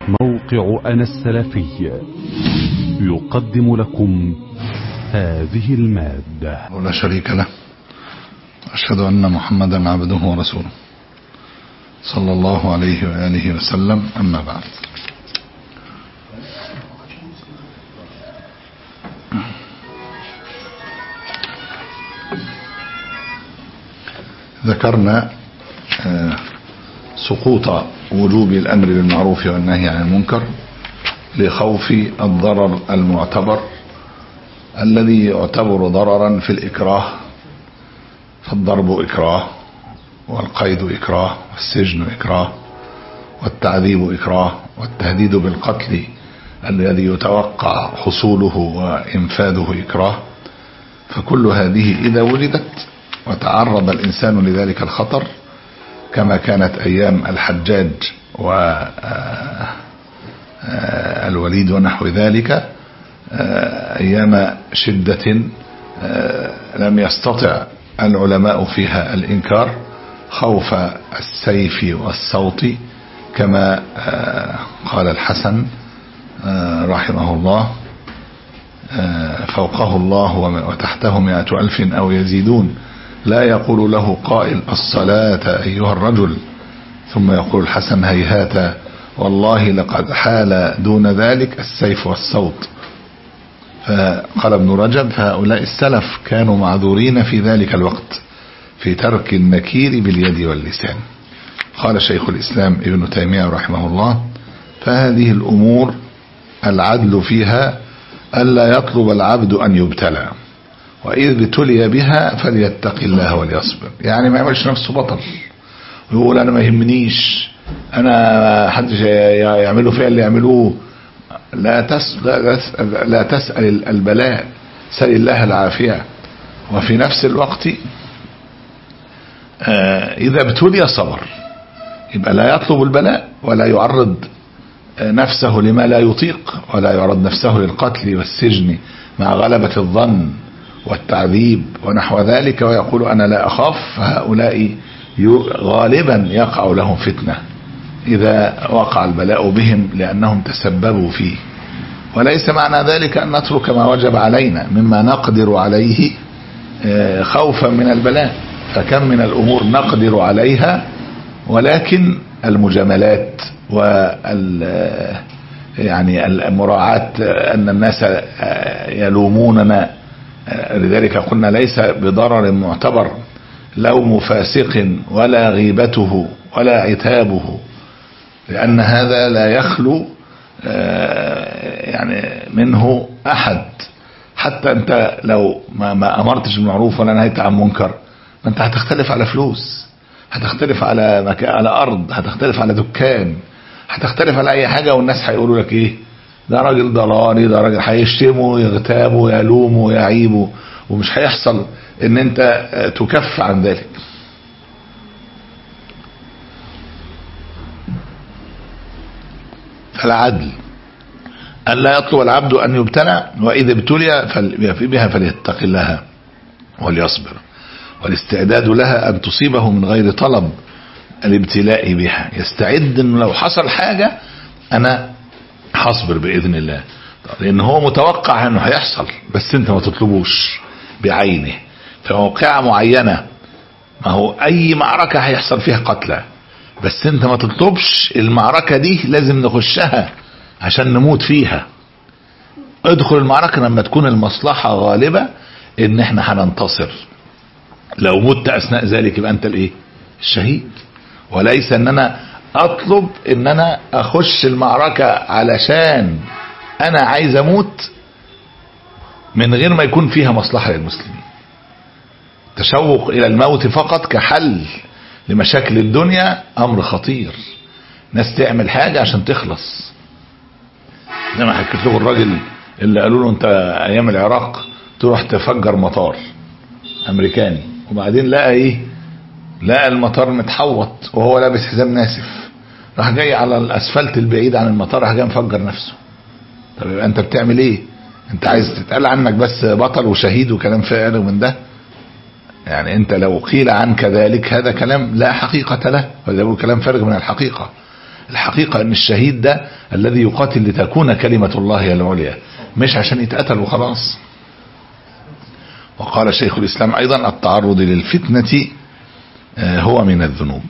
موقع أنا السلفي يقدم لكم هذه المادة ولا شريك له أشهد أن محمدا عبده ورسوله صلى الله عليه وآله وسلم أما بعد ذكرنا سقوط وجوب الأمر بالمعروف والنهي عن المنكر لخوف الضرر المعتبر الذي يعتبر ضررا في الإكراه فالضرب إكراه والقيد إكراه والسجن إكراه والتعذيب إكراه والتهديد بالقتل الذي يتوقع حصوله وإنفاذه إكراه فكل هذه إذا وجدت وتعرض الإنسان لذلك الخطر كما كانت أيام الحجاج والوليد ونحو ذلك أيام شدة لم يستطع العلماء فيها الإنكار خوف السيف والصوت كما قال الحسن رحمه الله فوقه الله وتحته مئة ألف أو يزيدون لا يقول له قائل الصلاة أيها الرجل ثم يقول الحسن هيهات والله لقد حال دون ذلك السيف والصوت فقال ابن رجب فهؤلاء السلف كانوا معذورين في ذلك الوقت في ترك النكير باليد واللسان قال شيخ الإسلام ابن تيمية رحمه الله فهذه الأمور العدل فيها ألا يطلب العبد أن يبتلى وإذ ابتلي بها فليتق الله وليصبر يعني ما يعملش نفسه بطل ويقول أنا ما يهمنيش أنا حدش يعملوا فيها اللي يعملوه لا تسأل, لا تسأل البلاء سل الله العافية وفي نفس الوقت إذا ابتلي صبر يبقى لا يطلب البلاء ولا يعرض نفسه لما لا يطيق ولا يعرض نفسه للقتل والسجن مع غلبة الظن والتعذيب ونحو ذلك ويقول أنا لا أخاف فهؤلاء غالبا يقع لهم فتنة إذا وقع البلاء بهم لأنهم تسببوا فيه وليس معنى ذلك أن نترك ما وجب علينا مما نقدر عليه خوفا من البلاء فكم من الأمور نقدر عليها ولكن المجاملات وال يعني المراعاة أن الناس يلوموننا لذلك قلنا ليس بضرر معتبر لوم فاسق ولا غيبته ولا عتابه لأن هذا لا يخلو يعني منه أحد حتى أنت لو ما, ما أمرتش بالمعروف ولا نهيت عن منكر ما أنت هتختلف على فلوس هتختلف على مكان على أرض هتختلف على دكان هتختلف على أي حاجة والناس هيقولوا لك إيه ده راجل ضلالي ده راجل هيشتمه يغتابه يلومه يعيبه ومش هيحصل ان انت تكف عن ذلك فالعدل ألا يطلب العبد أن يبتلى وإذا ابتلي بها فليتق الله وليصبر والاستعداد لها أن تصيبه من غير طلب الابتلاء بها يستعد أنه لو حصل حاجة أنا هصبر بإذن الله لأن هو متوقع أنه هيحصل بس أنت ما تطلبوش بعينه في موقعة معينة ما هو أي معركة هيحصل فيها قتلى بس أنت ما تطلبش المعركة دي لازم نخشها عشان نموت فيها ادخل المعركة لما تكون المصلحة غالبة ان احنا هننتصر لو مت اثناء ذلك يبقى انت الايه الشهيد وليس ان انا اطلب ان انا اخش المعركة علشان انا عايز اموت من غير ما يكون فيها مصلحة للمسلمين تشوق الى الموت فقط كحل لمشاكل الدنيا امر خطير ناس تعمل حاجة عشان تخلص زي ما حكيت له الراجل اللي قالوا له انت ايام العراق تروح تفجر مطار امريكاني وبعدين لقى ايه لقى المطار متحوط وهو لابس حزام ناسف راح جاي على الاسفلت البعيد عن المطار راح جاي مفجر نفسه طب يبقى انت بتعمل ايه انت عايز تتقال عنك بس بطل وشهيد وكلام فارغ من ده يعني انت لو قيل عنك ذلك هذا كلام لا حقيقة له وده كلام فارغ من الحقيقة الحقيقة ان الشهيد ده الذي يقاتل لتكون كلمة الله هي العليا مش عشان يتقتل وخلاص وقال شيخ الاسلام ايضا التعرض للفتنة آه، هو من الذنوب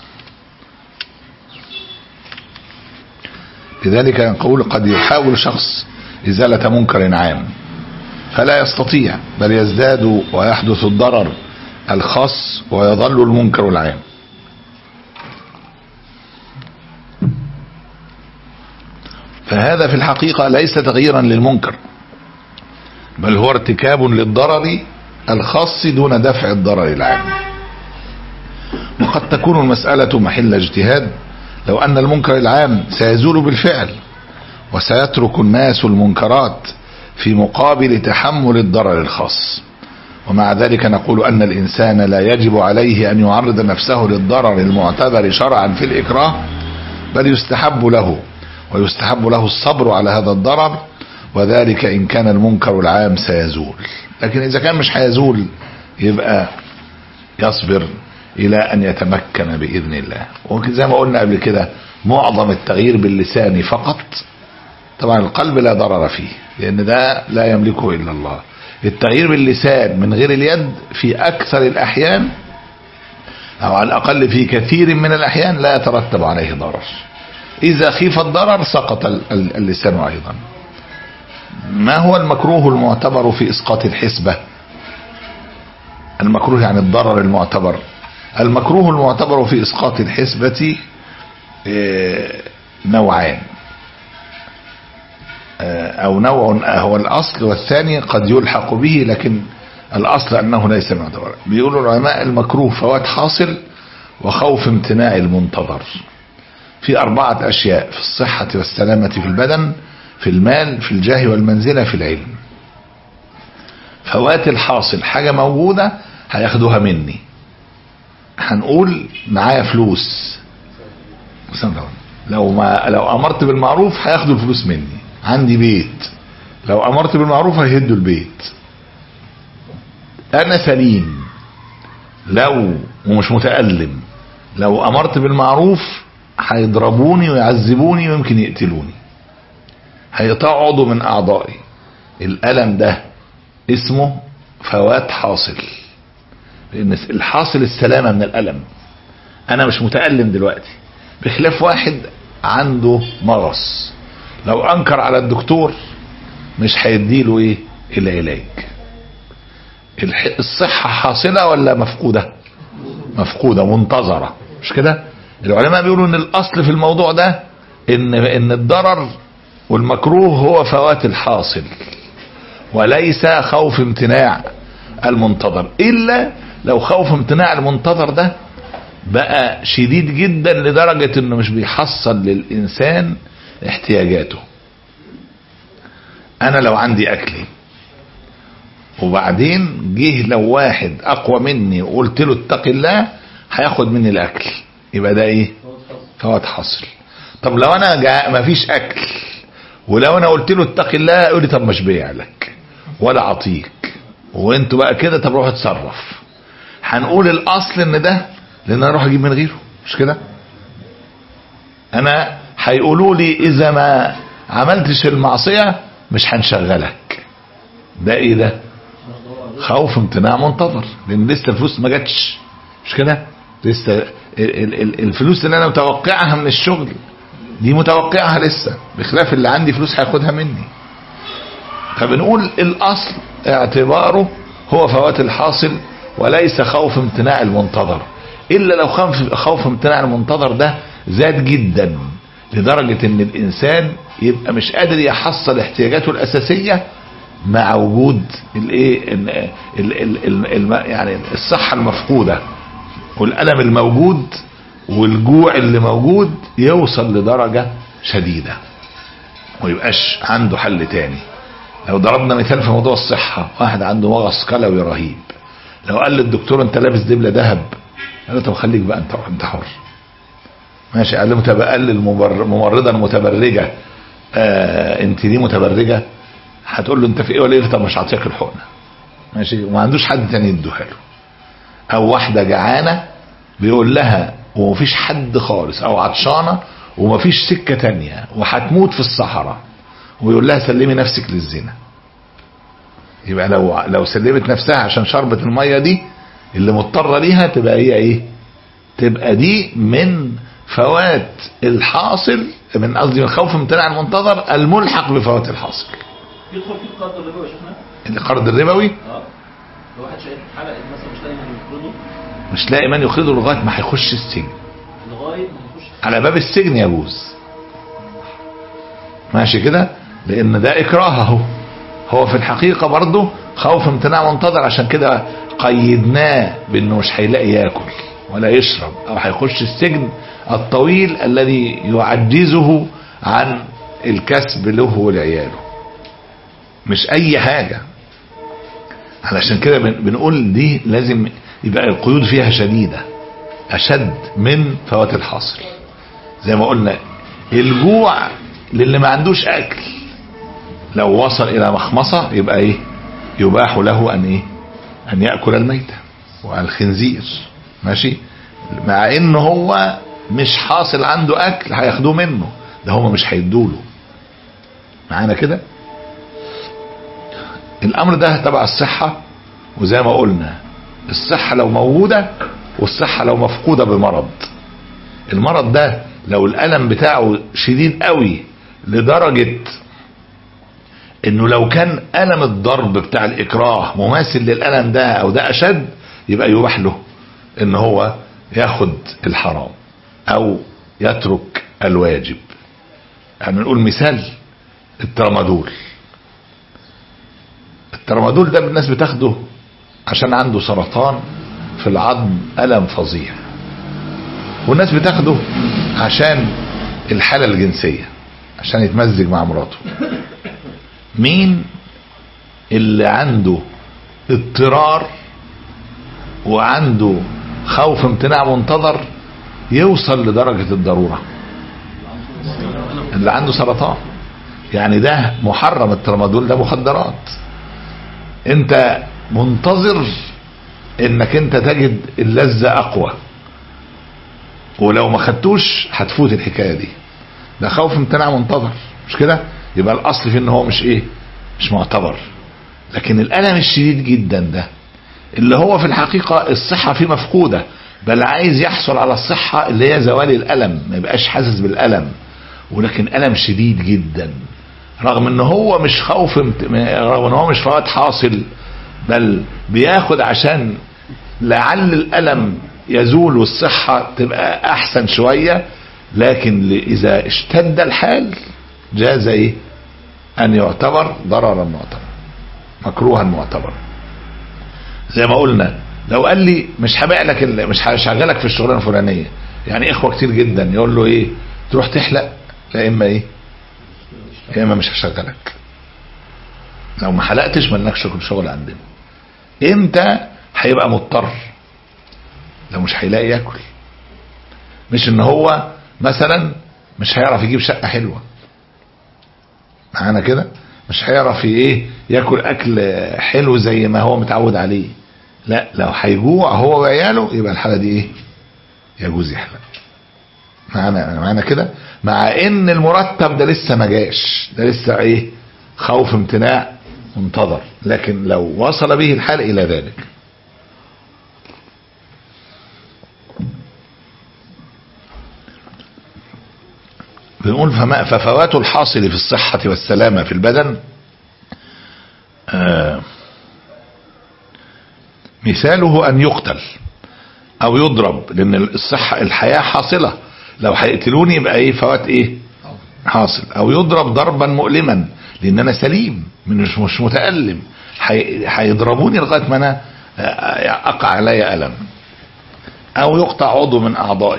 لذلك نقول قد يحاول شخص ازالة منكر عام فلا يستطيع بل يزداد ويحدث الضرر الخاص ويظل المنكر العام فهذا في الحقيقة ليس تغييرا للمنكر بل هو ارتكاب للضرر الخاص دون دفع الضرر العام وقد تكون المسألة محل اجتهاد لو أن المنكر العام سيزول بالفعل وسيترك الناس المنكرات في مقابل تحمل الضرر الخاص ومع ذلك نقول أن الإنسان لا يجب عليه أن يعرض نفسه للضرر المعتبر شرعا في الإكراه بل يستحب له ويستحب له الصبر على هذا الضرر وذلك إن كان المنكر العام سيزول لكن إذا كان مش هيزول يبقى يصبر إلى أن يتمكن بإذن الله وزي ما قلنا قبل كده معظم التغيير باللسان فقط طبعا القلب لا ضرر فيه لأن ده لا يملكه إلا الله التغيير باللسان من غير اليد في أكثر الأحيان أو على الأقل في كثير من الأحيان لا يترتب عليه ضرر إذا خيف الضرر سقط ال- ال- اللسان أيضا ما هو المكروه المعتبر في إسقاط الحسبة المكروه يعني الضرر المعتبر المكروه المعتبر في إسقاط الحسبة آه، نوعان آه، أو نوع هو الأصل والثاني قد يلحق به لكن الأصل أنه ليس معتبرا بيقولوا العلماء المكروه فوات حاصل وخوف امتناع المنتظر في أربعة أشياء في الصحة والسلامة في البدن في المال في الجاه والمنزلة في العلم فوات الحاصل حاجة موجودة هياخدوها مني هنقول معايا فلوس مثلا لو ما لو امرت بالمعروف هياخدوا الفلوس مني عندي بيت لو امرت بالمعروف هيهدوا البيت انا سليم لو ومش متألم لو امرت بالمعروف هيضربوني ويعذبوني ويمكن يقتلوني هيقطعوا عضو من اعضائي الالم ده اسمه فوات حاصل لان الحاصل السلامه من الالم انا مش متالم دلوقتي بخلاف واحد عنده مغص لو انكر على الدكتور مش هيديله ايه العلاج الح- الصحه حاصله ولا مفقوده مفقوده منتظره مش كده العلماء بيقولوا ان الاصل في الموضوع ده ان ان الضرر والمكروه هو فوات الحاصل وليس خوف امتناع المنتظر الا لو خوف امتناع المنتظر ده بقى شديد جدا لدرجة انه مش بيحصل للانسان احتياجاته انا لو عندي اكلي وبعدين جه لو واحد اقوى مني وقلت له اتق الله هياخد مني الاكل يبقى ده ايه فوات حصل طب لو انا جا مفيش اكل ولو انا قلت له اتق الله يقول لي طب مش بيع لك ولا اعطيك وانتوا بقى كده طب روح اتصرف هنقول الاصل ان ده لان انا اروح اجيب من غيره مش كده انا هيقولوا لي اذا ما عملتش المعصيه مش هنشغلك ده ايه ده خوف امتناع منتظر لان لسه الفلوس ما جاتش مش كده لسه ال- ال- ال- الفلوس اللي انا متوقعها من الشغل دي متوقعها لسه بخلاف اللي عندي فلوس هياخدها مني فبنقول الاصل اعتباره هو فوات الحاصل وليس خوف امتناع المنتظر الا لو خوف خوف امتناع المنتظر ده زاد جدا لدرجة ان الانسان يبقى مش قادر يحصل احتياجاته الاساسية مع وجود الايه ال- ال- ال- ال- الم- يعني الصحة المفقودة والألم الموجود والجوع اللي موجود يوصل لدرجة شديدة ويبقاش عنده حل تاني لو ضربنا مثال في موضوع الصحة واحد عنده مغص كلوي رهيب لو قال للدكتور انت لابس دبلة ذهب قال له طب خليك بقى انت انت حر ماشي قال له متب- قال للمبر- ممرضة المتبرجة آه انت دي متبرجة هتقول له انت في ايه ولا ايه طب مش هعطيك الحقنة ماشي وما عندوش حد تاني يدوها له او واحدة جعانة بيقول لها ومفيش حد خالص او عطشانة ومفيش سكة تانية وهتموت في الصحراء ويقول لها سلمي نفسك للزنا يبقى لو لو سلمت نفسها عشان شربت المية دي اللي مضطرة ليها تبقى هي ايه تبقى دي من فوات الحاصل من قصدي من خوف امتناع المنتظر الملحق بفوات الحاصل يدخل في القرض الربوي يا شيخنا القرض الربوي اه لو واحد شايف حلقه مثلا مش لاقي من يقرضه مش لاقي من يخرجه لغايه ما هيخش السجن لغايه ما يخش على باب السجن يجوز ماشي كده لان ده اكراه اهو هو في الحقيقة برضه خوف امتناع منتظر عشان كده قيدناه بانه مش هيلاقي ياكل ولا يشرب او هيخش السجن الطويل الذي يعجزه عن الكسب له ولعياله مش اي حاجة علشان كده بن- بنقول دي لازم يبقى القيود فيها شديدة اشد من فوات الحاصل زي ما قلنا الجوع للي ما عندوش اكل لو وصل الى مخمصة يبقى ايه يباح له ان ايه ان يأكل الميتة والخنزير ماشي مع ان هو مش حاصل عنده اكل هياخدوه منه ده هم مش هيدوله معانا كده الامر ده تبع الصحة وزي ما قلنا الصحة لو موجودة والصحة لو مفقودة بمرض المرض ده لو الألم بتاعه شديد قوي لدرجة انه لو كان ألم الضرب بتاع الإكراه مماثل للألم ده أو ده أشد يبقى يباح له ان هو ياخد الحرام أو يترك الواجب يعني نقول مثال الترامادول الترامادول ده الناس بتاخده عشان عنده سرطان في العظم ألم فظيع والناس بتاخده عشان الحالة الجنسية عشان يتمزج مع مراته مين اللي عنده اضطرار وعنده خوف امتناع منتظر يوصل لدرجة الضرورة اللي عنده سرطان يعني ده محرم الترامادول ده مخدرات انت منتظر انك انت تجد اللذة اقوى ولو ما خدتوش هتفوت الحكاية دي ده خوف امتناع منتظر مش كده يبقى الاصل في ان هو مش ايه مش معتبر لكن الالم الشديد جدا ده اللي هو في الحقيقة الصحة فيه مفقودة بل عايز يحصل على الصحة اللي هي زوال الألم ما يبقاش حاسس بالألم ولكن ألم شديد جدا رغم ان هو مش خوف امت... رغم ان هو مش فوات حاصل بل بياخد عشان لعل الألم يزول والصحة تبقى أحسن شوية لكن ل- إذا اشتد الحال جاز إيه أن يعتبر ضررا معتبر مكروها معتبر زي ما قلنا لو قال لي مش هبيع لك ال- مش هشغلك في الشغلانه الفلانيه يعني اخوه كتير جدا يقول له ايه تروح تحلق يا اما ايه يا اما مش هشغلك لو ما حلقتش مالكش شغل شغل عندنا امتى هيبقى مضطر لو مش هيلاقي ياكل مش ان هو مثلا مش هيعرف يجيب شقه حلوه معانا كده مش هيعرف ايه ياكل اكل حلو زي ما هو متعود عليه لا لو هيجوع هو وعياله يبقى الحاله دي ايه يجوز يحلق معانا معانا كده مع ان المرتب ده لسه ما جاش ده لسه ايه خوف امتناع منتظر لكن لو وصل به الحال الى ذلك بنقول فما ففوات الحاصل في الصحة والسلامة في البدن آه مثاله أن يقتل أو يضرب لأن الصحة الحياة حاصلة لو هيقتلوني يبقى إيه فوات إيه حاصل أو يضرب ضربا مؤلما لأن أنا سليم مش مش متألم هي- هيضربوني لغاية ما أنا آه، أقع علي ألم أو يقطع عضو من أعضائي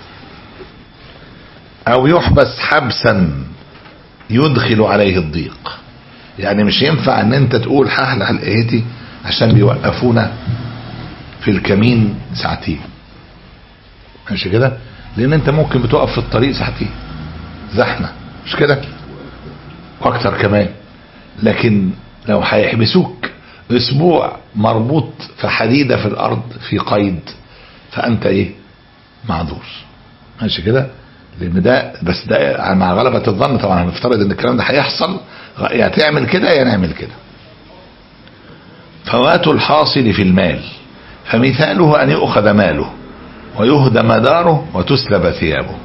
او يحبس حبسا يدخل عليه الضيق يعني مش ينفع ان انت تقول هحلق لقيتي عشان بيوقفونا في الكمين ساعتين ماشي كده لان انت ممكن بتقف في الطريق ساعتين زحمه مش كده واكتر كمان لكن لو هيحبسوك اسبوع مربوط في حديده في الارض في قيد فانت ايه معذور ماشي كده لان ده بس ده مع غلبة الظن طبعا هنفترض ان الكلام ده هيحصل يا تعمل كده يا نعمل كده فوات الحاصل في المال فمثاله ان يؤخذ ماله ويهدم داره وتسلب ثيابه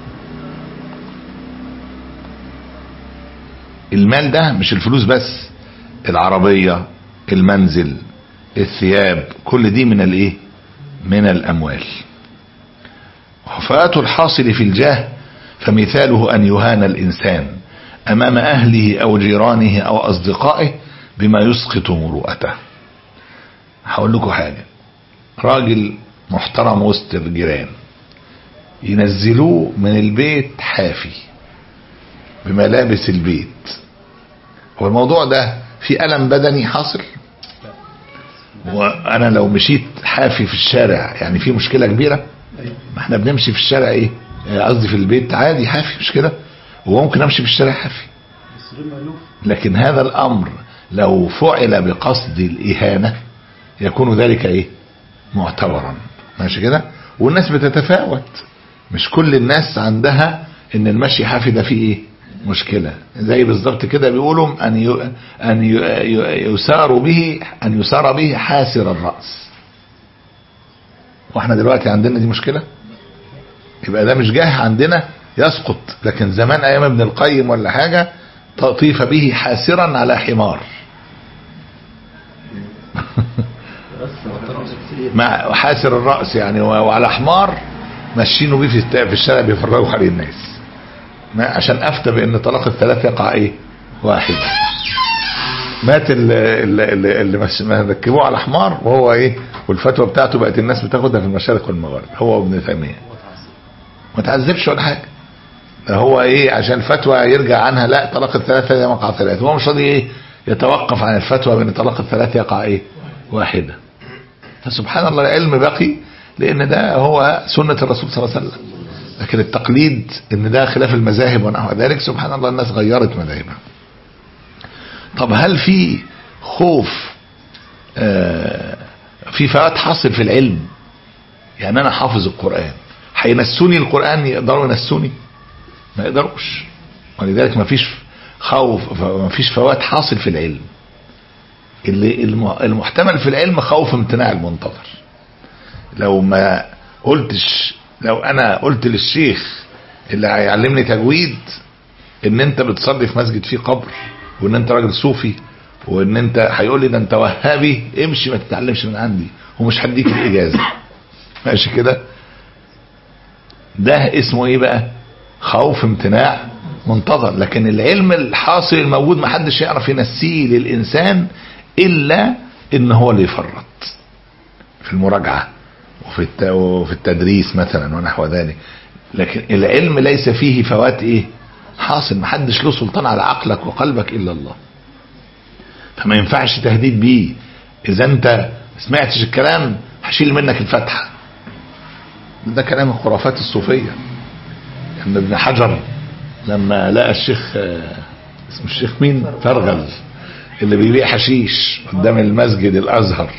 المال ده مش الفلوس بس العربية المنزل الثياب كل دي من الايه من الاموال وفاة الحاصل في الجاه فمثاله ان يهان الانسان امام اهله او جيرانه او اصدقائه بما يسقط مروءته هقول لكم حاجة راجل محترم وسط الجيران ينزلوه من البيت حافي بملابس البيت هو الموضوع ده في ألم بدني حاصل وانا لو مشيت حافي في الشارع يعني في مشكلة كبيرة ما احنا بنمشي في الشارع ايه قصدي في البيت عادي حافي مش كده وممكن امشي في الشارع حافي بس غير مألوف لكن هذا الامر لو فعل بقصد الاهانة يكون ذلك ايه معتبرا ماشي كده والناس بتتفاوت مش كل الناس عندها ان المشي حافي ده فيه ايه مشكلة زي بالظبط كده بيقولوا ان ي... ان ي... ي- يسار به ان يسار به حاسر الرأس واحنا دلوقتي عندنا دي مشكلة يبقى ده مش جاه عندنا يسقط لكن زمان ايام ابن القيم ولا حاجة تطيف به حاسرا على حمار مع حاسر الرأس يعني و- وعلى حمار ماشيينه بيه في الت- في الشارع بيفرجوا عليه الناس ما عشان افتى بان طلاق الثلاث يقع ايه واحد مات اللي, اللي, اللي مش- ما ركبوه على حمار وهو ايه والفتوى بتاعته بقت الناس بتاخدها في المشارق والمغارب هو وابن تيميه ما تعذبش ولا حاجه ده هو ايه عشان الفتوى يرجع عنها لا طلاق الثلاثه يقع ثلاثه هو مش راضي ايه يتوقف عن الفتوى بان طلاق الثلاث يقع ايه واحده فسبحان الله العلم بقي لان ده هو سنه الرسول صلى الله عليه وسلم لكن التقليد ان ده خلاف المذاهب ونحو ذلك سبحان الله الناس غيرت مذاهبها طب هل في خوف آه، في فوات حاصل في العلم يعني انا حافظ القرآن هينسوني القرآن يقدروا ينسوني ما يقدروش ولذلك ما فيش خوف ما فيش فوات حاصل في العلم اللي الم- المحتمل في العلم خوف امتناع المنتظر لو ما قلتش لو انا قلت للشيخ اللي هيعلمني تجويد ان انت بتصلي في مسجد فيه قبر وان انت راجل صوفي وان انت هيقول لي ده انت وهابي امشي ما تتعلمش من عندي ومش هديك الاجازه ماشي كده ده اسمه ايه بقى خوف امتناع منتظر لكن العلم الحاصل الموجود ما حدش يعرف ينسيه للانسان الا ان هو اللي يفرط في المراجعه وفي الت- وفي التدريس مثلا ونحو ذلك لكن العلم ليس فيه فوات ايه حاصل ما حدش له سلطان على عقلك وقلبك الا الله فما ينفعش تهديد بيه اذا انت سمعتش الكلام هشيل منك الفتحه ده كلام الخرافات الصوفيه ان ابن حجر لما لقى الشيخ آه، اسمه الشيخ مين فرغل اللي بيبيع حشيش قدام المسجد الازهر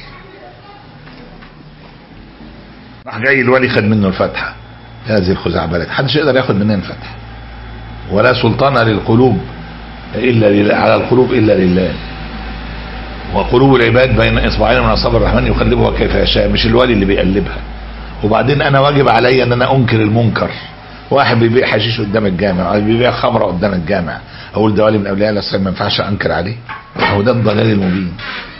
راح جاي الولي خد منه الفتحه هذه الخزعبلات محدش يقدر ياخد مننا الفتحه ولا سلطان للقلوب الا لله على القلوب الا لله وقلوب العباد بين اصبعين من اصابع الرحمن يقلبها كيف يشاء مش الولي اللي بيقلبها وبعدين انا واجب عليا ان انا انكر المنكر واحد بيبيع حشيش قدام الجامع او بيبيع خمره قدام الجامع اقول ده ولي من اولياء الله ما ينفعش انكر عليه هو ده الضلال المبين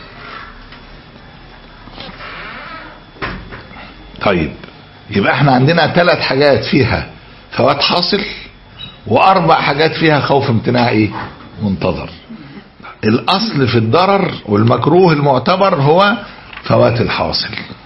طيب يبقى احنا عندنا ثلاث حاجات فيها فوات حاصل واربع حاجات فيها خوف امتناع ايه منتظر الاصل في الضرر والمكروه المعتبر هو فوات الحاصل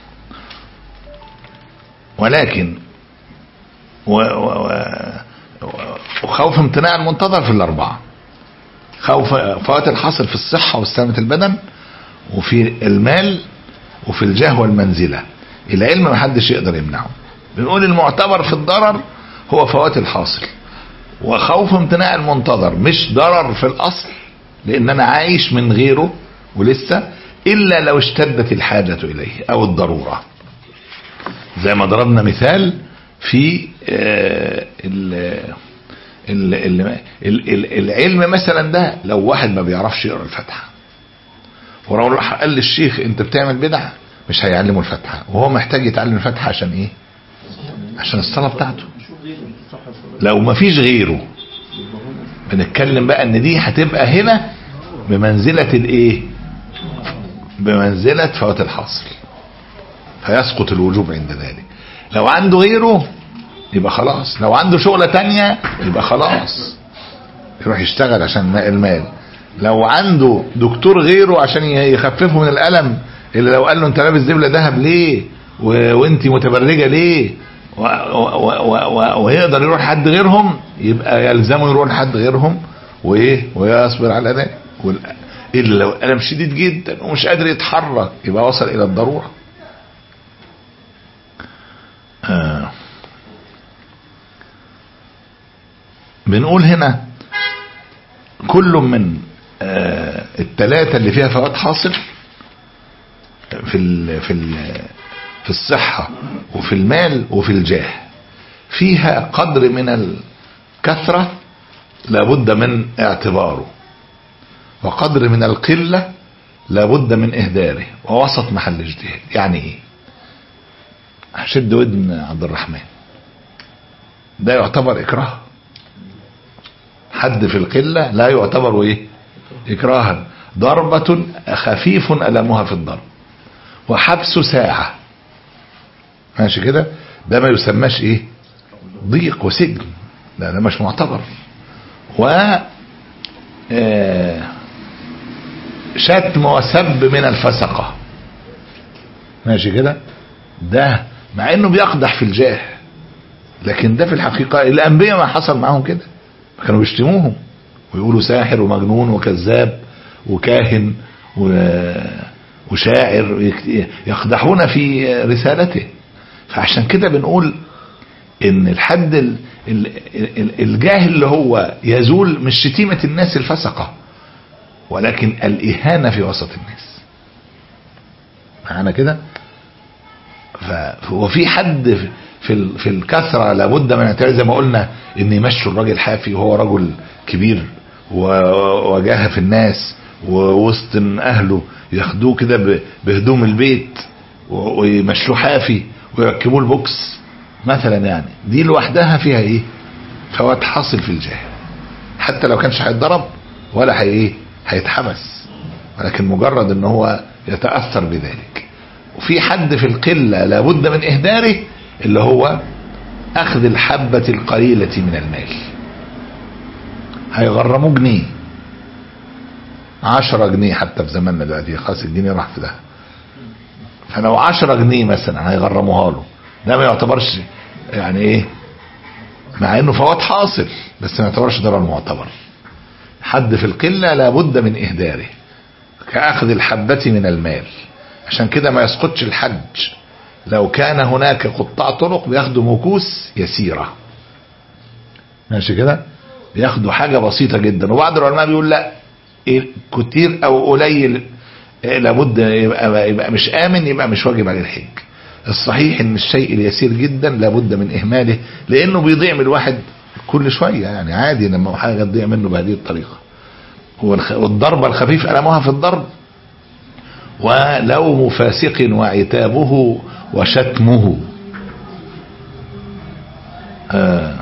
ولكن و و و وخوف امتناع المنتظر في الاربعه خوف فوات الحاصل في الصحه وسلامه البدن وفي المال وفي الجاه والمنزله العلم ما حدش يقدر يمنعه بنقول المعتبر في الضرر هو فوات الحاصل وخوف امتناع المنتظر مش ضرر في الاصل لان انا عايش من غيره ولسه الا لو اشتدت الحاجه اليه او الضروره زي ما ضربنا مثال في آه، ال- ال- ال- ال- ال- العلم مثلا ده لو واحد ما بيعرفش يقرا الفاتحه ولو راح قال للشيخ انت بتعمل بدعه مش هيعلمه الفاتحه وهو محتاج يتعلم الفاتحه عشان ايه عشان الصلاه بتاعته شوف غيره صح الصلاة لو ما فيش غيره بنتكلم بقى ان دي هتبقى هنا بمنزله الايه بمنزله فوات الحاصل فيسقط الوجوب عند ذلك لو عنده غيره يبقى خلاص لو عنده شغلة تانية يبقى خلاص يروح يشتغل عشان المال لو عنده دكتور غيره عشان يخففه من الألم اللي لو قال له انت لابس دبلة ذهب ليه و... وانت متبرجة ليه و... و... و... و... ويقدر يروح حد غيرهم يبقى يلزمه يروح لحد غيرهم وايه ويصبر على ذلك وال... الا لو الالم شديد جدا ومش قادر يتحرك يبقى وصل الى الضروره آه. بنقول هنا كل من آه الثلاثة اللي فيها فوات حاصل في ال في ال في الصحة وفي المال وفي الجاه فيها قدر من الكثرة لابد من اعتباره وقدر من القلة لابد من إهداره ووسط محل اجتهاد يعني ايه هشد ودن عبد الرحمن ده يعتبر إكراه حد في القلة لا يعتبر ايه إكراها ضربة خفيف ألمها في الضرب وحبس ساعة ماشي كده ده ما يسماش ايه ضيق وسجن لا ده مش معتبر و آه، شتم وسب من الفسقة ماشي كده ده مع انه بيقدح في الجاه لكن ده في الحقيقة الانبياء ما حصل معاهم كده كانوا بيشتموهم ويقولوا ساحر ومجنون وكذاب وكاهن و- وشاعر ويك- يقدحون في رسالته فعشان كده بنقول ان الحد ال- ال- ال- الجاهل اللي هو يزول مش شتيمة الناس الفسقة ولكن الإهانة في وسط الناس معانا كده ف- وفي حد في- في ال- في الكثرة لابد من اعتبار زي ما قلنا ان يمشوا الراجل حافي وهو رجل كبير و- وجاه في الناس ووسط اهله ياخدوه كده ب- بهدوم البيت و- ويمشوه حافي ويركبوه البوكس مثلا يعني دي لوحدها فيها ايه فوات حاصل في الجاه حتى لو كانش هيتضرب ولا هي ايه هيتحبس ولكن مجرد ان هو يتاثر بذلك وفي حد في القله لابد من اهداره اللي هو اخذ الحبه القليله من المال هيغرموه جنيه عشرة جنيه حتى في زماننا دلوقتي خلاص الجنيه راح في ده فلو عشرة جنيه مثلا هيغرموها له ده ما يعتبرش يعني ايه مع انه فوات حاصل بس ما يعتبرش ضرر معتبر حد في القلة لابد من إهداره كأخذ الحبة من المال عشان كده ما يسقطش الحج لو كان هناك قطاع طرق بياخدوا مكوس يسيرة ماشي كده بياخدوا حاجة بسيطة جدا وبعض العلماء بيقول لا إيه كتير او قليل إيه لابد يبقى, يبقى مش امن يبقى مش واجب عليه الحج الصحيح ان الشيء اليسير جدا لابد من اهماله لانه بيضيع من الواحد كل شوية يعني عادي لما حاجة تضيع منه بهذه الطريقة والخ- والضربة الخفيف ألمها في الضرب ولوم فاسق وعتابه وشتمه آه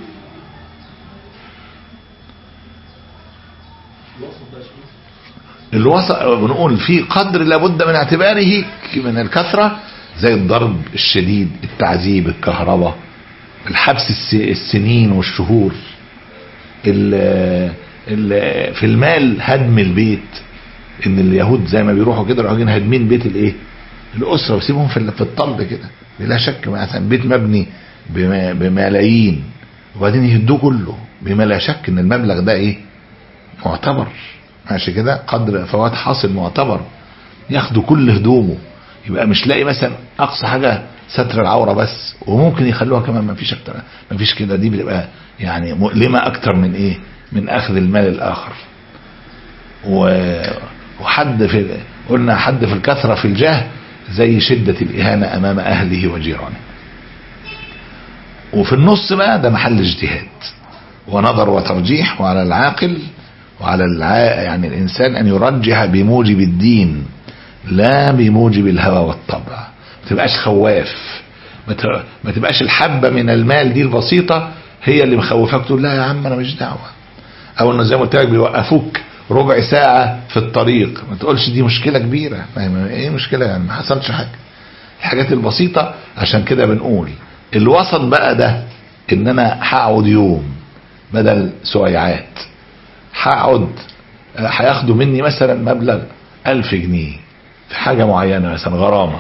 الوسط بنقول في قدر لابد من اعتباره من الكثرة زي الضرب الشديد التعذيب الكهرباء الحبس الس- السنين والشهور ال ال في المال هدم البيت ان اليهود زي ما بيروحوا كده رايحين هادمين بيت الايه الاسره ويسيبهم في في الطلب كده بلا شك مثلا بيت مبني بما- بملايين وبعدين يهدوه كله بما لا شك ان المبلغ ده ايه معتبر ماشي كده قدر فوات حاصل معتبر ياخدوا كل هدومه يبقى مش لاقي مثلا اقصى حاجه ستر العوره بس وممكن يخلوها كمان ما فيش اكتر ما فيش كده دي بتبقى يعني مؤلمه اكتر من ايه من اخذ المال الاخر و- وحد في قلنا حد في الكثره في الجاه زي شده الاهانه امام اهله وجيرانه وفي النص بقى ده محل اجتهاد ونظر وترجيح وعلى العاقل وعلى الع... يعني الإنسان أن يرجح بموجب الدين لا بموجب الهوى والطبع ما تبقاش خواف ما ت- ما تبقاش الحبة من المال دي البسيطة هي اللي مخوفاك تقول لا يا عم أنا مش دعوة أو إنه زي ما قلت لك بيوقفوك ربع ساعة في الطريق ما تقولش دي مشكلة كبيرة ما ما- إيه مشكلة يعني ما حصلش حاجة الحاجات البسيطة عشان كده بنقول الوسط بقى ده ان انا هقعد يوم بدل سويعات هقعد آه، هياخدوا مني مثلا مبلغ ألف جنيه في حاجة معينة مثلا غرامة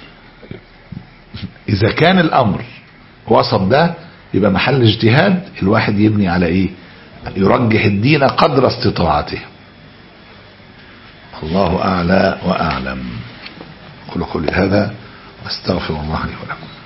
إذا كان الأمر وسط ده يبقى محل اجتهاد الواحد يبني على إيه يرجح الدين قدر استطاعته الله أعلى وأعلم قل قولي هذا واستغفر الله لي ولكم